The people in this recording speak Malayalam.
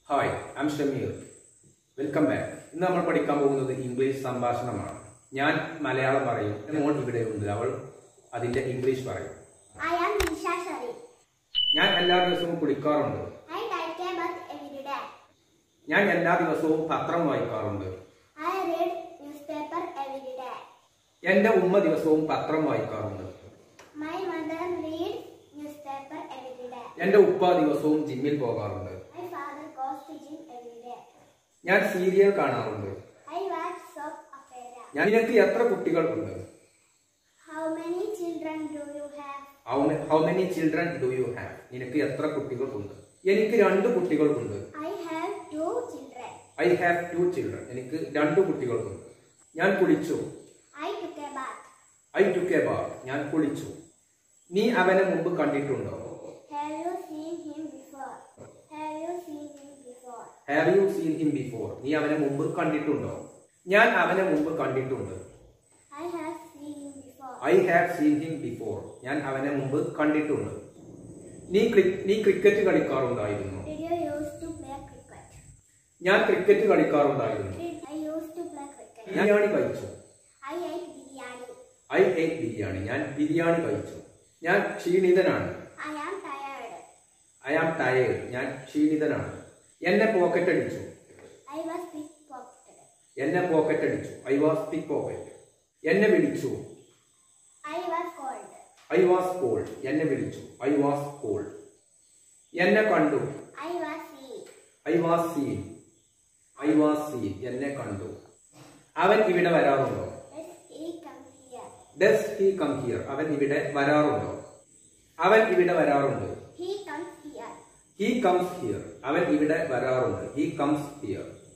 Hi I'm Shameer welcome back ഇന്ന് നമ്മൾ പഠിക്കാൻ പോകുന്നത് ഇംഗ്ലീഷ് സംഭാഷണമാണ് ഞാൻ മലയാളം പറയും എൻ്റെ മോൾ ഇവിടെ ഉണ്ട് അവൾ അതിന്റെ ഇംഗ്ലീഷ് പറയും I am Nisha Sharif. ഞാൻ എല്ലാ ദിവസവും കുളിക്കാറുണ്ട് I take a bath every day. ഞാൻ എല്ലാ ദിവസവും പത്രം വായിക്കാറുണ്ട് I read newspaper every day. എൻ്റെ ഉമ്മ ദിവസവും പത്രം വായിക്കാറുണ്ട് My mother reads newspaper every day. എൻ്റെ ഉപ്പ ദിവസവും ജിമ്മിൽ പോകാറുണ്ട് My father goes to gym every day. ഞാൻ സീരിയൽ കാണാറുണ്ട് I watch soap opera. ഞാൻ നിനക്ക് എത്ര കുട്ടികളുണ്ട് How many children do you have? How many children do you have നിനക്ക് എത്ര കുട്ടികളുണ്ട് എനിക്ക് രണ്ട് കുട്ടികളുണ്ട് I have two children. I have two children എനിക്ക് രണ്ട് കുട്ടികളുണ്ട് ഞാൻ കുളിച്ചു I took a bath. I took a bath ഞാൻ കുളിച്ചു നീ അവനെ മുമ്പ് കണ്ടിട്ടുണ്ടോ Have you seen him before? Have you seen him before? Have you seen him before നീ അവനെ മുമ്പ് കണ്ടിട്ടുണ്ടോ ഞാൻ അവനെ മുമ്പ് കണ്ടിട്ടുണ്ട് I have seen him before. I have seen him before ഞാൻ അവനെ മുമ്പ് കണ്ടിട്ടുണ്ട് നീ ക്രി- നീ ക്രിക്കറ്റ് കളിക്കാറുണ്ടായിരുന്നു Did you used to play cricket? ഞാൻ ക്രിക്കറ്റ് കളിക്കാറുണ്ടായിരുന്നു Did I used to play cricket? ഞാൻ ബിരിയാണി കഴിച്ചു I ate biryani. ഐ ഏറ്റ് ബിരിയാണി ഞാൻ ബിരിയാണി കഴിച്ചു ഞാൻ ക്ഷീണിതനാണ് I am tired. I am tired ഞാൻ ക്ഷീണിതനാണ് എന്നെ പോക്കറ്റ് അടിച്ചു I was pickpocketed. എന്നെ പോക്കറ്റ് അടിച്ചു ഐ വാസ് പിക് പോക്കറ്റ് എന്നെ വിളിച്ചു I was cold. I was cold എന്നെ വിളിച്ചു ഐ വാസ് കോൾഡ് എന്നെ കണ്ടു I was seen. I was seen I was seen എന്നെ കണ്ടു അവൻ ഇവിടെ വരാറുണ്ടോ Does he come here? Does he come here അവൻ ഇവിടെ വരാറുണ്ടോ അവൻ ഇവിടെ വരാറുണ്ട് He comes here. He comes here അവൻ ഇവിടെ വരാറുണ്ട് ഹി കംസ് ഹിയർ